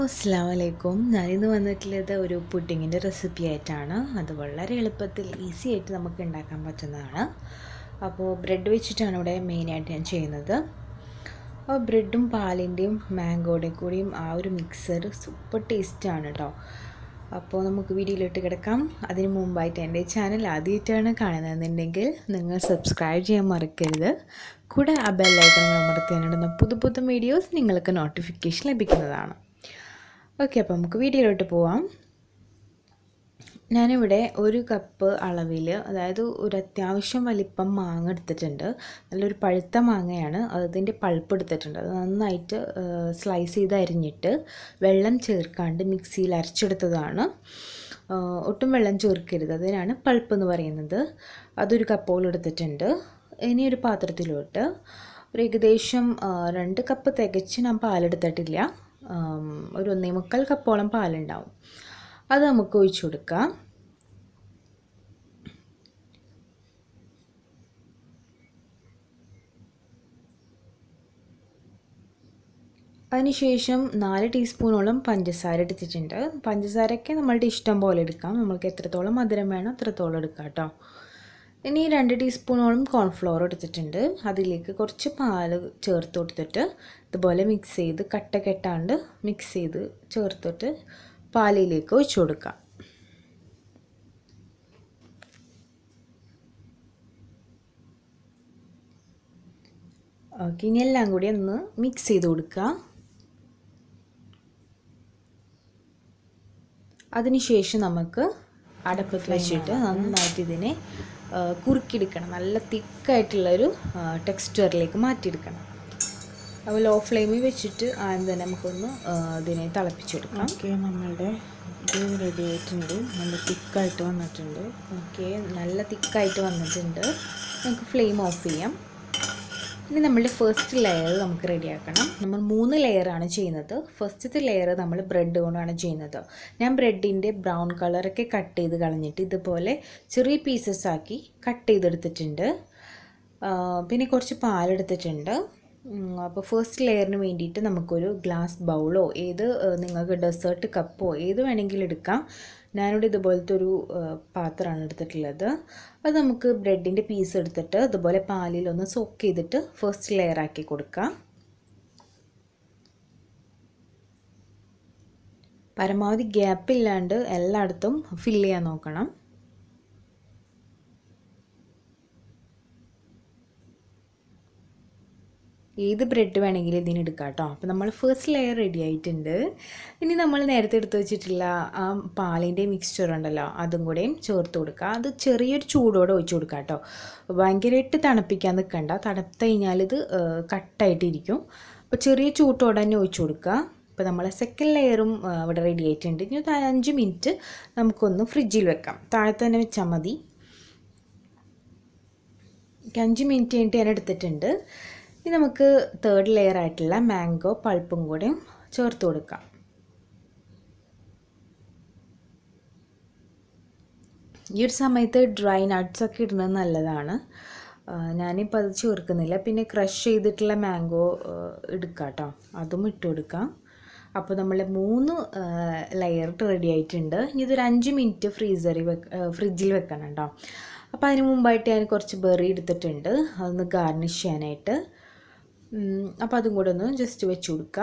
അസ്സാം വലൈക്കും ഞാനിന്ന് വന്നിട്ടുള്ളത് ഒരു പുഡിങ്ങിൻ്റെ റെസിപ്പി ആയിട്ടാണ് അത് വളരെ എളുപ്പത്തിൽ ഈസി ആയിട്ട് നമുക്ക് ഉണ്ടാക്കാൻ പറ്റുന്നതാണ് അപ്പോൾ ബ്രെഡ് വെച്ചിട്ടാണ് ഇവിടെ മെയിനായിട്ട് ഞാൻ ചെയ്യുന്നത് അപ്പോൾ ബ്രെഡും പാലിൻ്റെയും മാംഗോയുടെയും കൂടിയും ആ ഒരു മിക്സർ സൂപ്പർ ടേസ്റ്റാണ് കേട്ടോ അപ്പോൾ നമുക്ക് വീഡിയോയിലോട്ട് കിടക്കാം അതിന് മുമ്പായിട്ട് എൻ്റെ ചാനൽ ആദ്യമായിട്ടാണ് കാണുന്നതെന്നുണ്ടെങ്കിൽ നിങ്ങൾ സബ്സ്ക്രൈബ് ചെയ്യാൻ മറക്കരുത് കൂടെ ആ ബെല്ലൈക്കൺ അമർത്തിയാണിടുന്ന പുതു പുതു വീഡിയോസ് നിങ്ങൾക്ക് നോട്ടിഫിക്കേഷൻ ലഭിക്കുന്നതാണ് ഓക്കെ അപ്പോൾ നമുക്ക് വീഡിയോയിലോട്ട് പോവാം ഞാനിവിടെ ഒരു കപ്പ് അളവിൽ അതായത് ഒരു അത്യാവശ്യം വലിപ്പം മാങ്ങ എടുത്തിട്ടുണ്ട് നല്ലൊരു പഴുത്ത മാങ്ങയാണ് അതിൻ്റെ പൾപ്പ് എടുത്തിട്ടുണ്ട് അത് നന്നായിട്ട് സ്ലൈസ് ചെയ്ത് അരിഞ്ഞിട്ട് വെള്ളം ചേർക്കാണ്ട് മിക്സിയിൽ അരച്ചെടുത്തതാണ് ഒട്ടും വെള്ളം ചേർക്കരുത് അതിനാണ് പൾപ്പ് എന്ന് പറയുന്നത് അതൊരു കപ്പോളം എടുത്തിട്ടുണ്ട് ഇനി ഒരു പാത്രത്തിലോട്ട് ഒരു ഏകദേശം രണ്ട് കപ്പ് തികച്ച് ഞാൻ പാലെടുത്തിട്ടില്ല ഒരു ഒന്നേ മുക്കാൽ കപ്പോളം പാലുണ്ടാവും അത് നമുക്ക് ഒഴിച്ചു കൊടുക്കാം അതിനുശേഷം നാല് ടീസ്പൂണോളം പഞ്ചസാര എടുത്തിട്ടുണ്ട് പഞ്ചസാരയൊക്കെ നമ്മളുടെ ഇഷ്ടം പോലെ എടുക്കാം നമ്മൾക്ക് എത്രത്തോളം മധുരം വേണം അത്രത്തോളം എടുക്കാം കേട്ടോ ഇനി രണ്ട് ടീസ്പൂണോളം കോൺഫ്ലോർ എടുത്തിട്ടുണ്ട് അതിലേക്ക് കുറച്ച് പാൽ ചേർത്ത് കൊടുത്തിട്ട് ഇതുപോലെ മിക്സ് ചെയ്ത് കട്ട കെട്ടാണ്ട് മിക്സ് ചെയ്ത് ചേർത്തിട്ട് പാലിലേക്ക് ഒഴിച്ചു കൊടുക്കാം ഓക്കെ ഇനി എല്ലാം കൂടി ഒന്ന് മിക്സ് ചെയ്ത് കൊടുക്കുക അതിനുശേഷം നമുക്ക് അടപ്പത്ത് വെച്ചിട്ട് നന്നായിട്ട് ഇതിനെ കുറുക്കിയെടുക്കണം നല്ല തിക്കായിട്ടുള്ളൊരു ടെക്സ്ചറിലേക്ക് മാറ്റിയെടുക്കണം അപ്പോൾ ലോ ഫ്ലെയിമിൽ വെച്ചിട്ട് ആദ്യം തന്നെ നമുക്കൊന്ന് ഇതിനെ തിളപ്പിച്ചെടുക്കാം ഓക്കെ നമ്മളുടെ ഇത് റെഡി ആയിട്ടുണ്ട് നല്ല തിക്കായിട്ട് വന്നിട്ടുണ്ട് ഓക്കെ നല്ല തിക്കായിട്ട് വന്നിട്ടുണ്ട് നമുക്ക് ഫ്ലെയിം ഓഫ് ചെയ്യാം ഇനി നമ്മളുടെ ഫസ്റ്റ് ലെയർ നമുക്ക് റെഡിയാക്കണം നമ്മൾ മൂന്ന് ലെയറാണ് ചെയ്യുന്നത് ഫസ്റ്റത്തെ ലെയർ നമ്മൾ ബ്രെഡ് കൊണ്ടാണ് ചെയ്യുന്നത് ഞാൻ ബ്രെഡിൻ്റെ ബ്രൗൺ കളറൊക്കെ കട്ട് ചെയ്ത് കളഞ്ഞിട്ട് ഇതുപോലെ ചെറിയ പീസസ് ആക്കി കട്ട് ചെയ്തെടുത്തിട്ടുണ്ട് പിന്നെ കുറച്ച് പാലെടുത്തിട്ടുണ്ട് അപ്പോൾ ഫസ്റ്റ് ലെയറിന് വേണ്ടിയിട്ട് നമുക്കൊരു ഗ്ലാസ് ബൗളോ ഏത് നിങ്ങൾക്ക് ഡെസേർട്ട് കപ്പോ ഏത് വേണമെങ്കിലും എടുക്കാം ഞാനിവിടെ ഇതുപോലത്തെ ഒരു പാത്രമാണ് എടുത്തിട്ടുള്ളത് അത് നമുക്ക് ബ്രെഡിൻ്റെ പീസ് എടുത്തിട്ട് ഇതുപോലെ പാലിലൊന്ന് സോക്ക് ചെയ്തിട്ട് ഫസ്റ്റ് ലെയർ ആക്കി കൊടുക്കാം പരമാവധി ഗ്യാപ്പ് ഇല്ലാണ്ട് എല്ലായിടത്തും ഫില്ല് ചെയ്യാൻ നോക്കണം ഏത് ബ്രെഡ് വേണമെങ്കിലും ഇതിന് എടുക്കാം കേട്ടോ അപ്പോൾ നമ്മൾ ഫസ്റ്റ് ലെയർ റെഡി ആയിട്ടുണ്ട് ഇനി നമ്മൾ നേരത്തെ എടുത്ത് വെച്ചിട്ടുള്ള ആ പാലിൻ്റെ മിക്സ്ചർ ഉണ്ടല്ലോ അതും കൂടെയും ചേർത്ത് കൊടുക്കുക അത് ചെറിയൊരു ചൂടോടെ ഒഴിച്ചു കൊടുക്കുക കേട്ടോ ഭയങ്കരമായിട്ട് തണുപ്പിക്കാൻ നിൽക്കണ്ട തണുത്ത് കഴിഞ്ഞാൽ ഇത് കട്ടായിട്ടിരിക്കും അപ്പോൾ ചെറിയ ചൂട്ടോടെ തന്നെ ഒഴിച്ചു കൊടുക്കുക ഇപ്പോൾ നമ്മളെ സെക്കൻഡ് ലെയറും ഇവിടെ റെഡി ആയിട്ടുണ്ട് ഇനി ഒരു അഞ്ച് മിനിറ്റ് നമുക്കൊന്ന് ഫ്രിഡ്ജിൽ വെക്കാം താഴെ തന്നെ വെച്ചാൽ മതി അഞ്ച് മിനിറ്റ് കഴിഞ്ഞിട്ട് ഞാൻ എടുത്തിട്ടുണ്ട് ഇനി നമുക്ക് തേർഡ് ലെയർ ആയിട്ടുള്ള മാംഗോ പൾപ്പും കൂടെ ചേർത്ത് കൊടുക്കാം ഈ ഒരു സമയത്ത് ഡ്രൈ നട്ട്സ് ഒക്കെ ഇടുന്നത് നല്ലതാണ് ഞാനിപ്പോൾ അത് ചേർക്കുന്നില്ല പിന്നെ ക്രഷ് ചെയ്തിട്ടുള്ള മാംഗോ എടുക്കാം കേട്ടോ അതും ഇട്ട് കൊടുക്കാം അപ്പോൾ നമ്മൾ മൂന്ന് ലെയർ റെഡി ആയിട്ടുണ്ട് ഇനി ഇതൊരു അഞ്ച് മിനിറ്റ് ഫ്രീസറിൽ വെക്ക ഫ്രിഡ്ജിൽ വെക്കണം കേട്ടോ അപ്പോൾ അതിന് മുമ്പായിട്ട് ഞാൻ കുറച്ച് ബെറി എടുത്തിട്ടുണ്ട് അതൊന്ന് ഗാർണിഷ് ചെയ്യാനായിട്ട് അപ്പോൾ അതും കൂടെ ഒന്ന് ജസ്റ്റ് വെച്ച് കൊടുക്കുക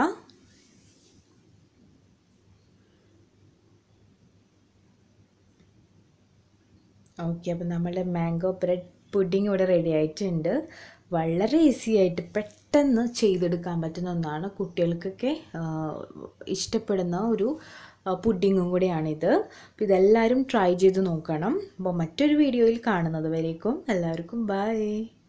ഓക്കെ അപ്പോൾ നമ്മുടെ മാംഗോ ബ്രെഡ് പുഡിംഗ് ഇവിടെ റെഡി ആയിട്ടുണ്ട് വളരെ ഈസി ആയിട്ട് പെട്ടെന്ന് ചെയ്തെടുക്കാൻ പറ്റുന്ന ഒന്നാണ് കുട്ടികൾക്കൊക്കെ ഇഷ്ടപ്പെടുന്ന ഒരു പുഡിങ്ങും കൂടിയാണിത് അപ്പോൾ ഇതെല്ലാവരും ട്രൈ ചെയ്ത് നോക്കണം അപ്പോൾ മറ്റൊരു വീഡിയോയിൽ കാണുന്നത് വരേക്കും എല്ലാവർക്കും ബൈ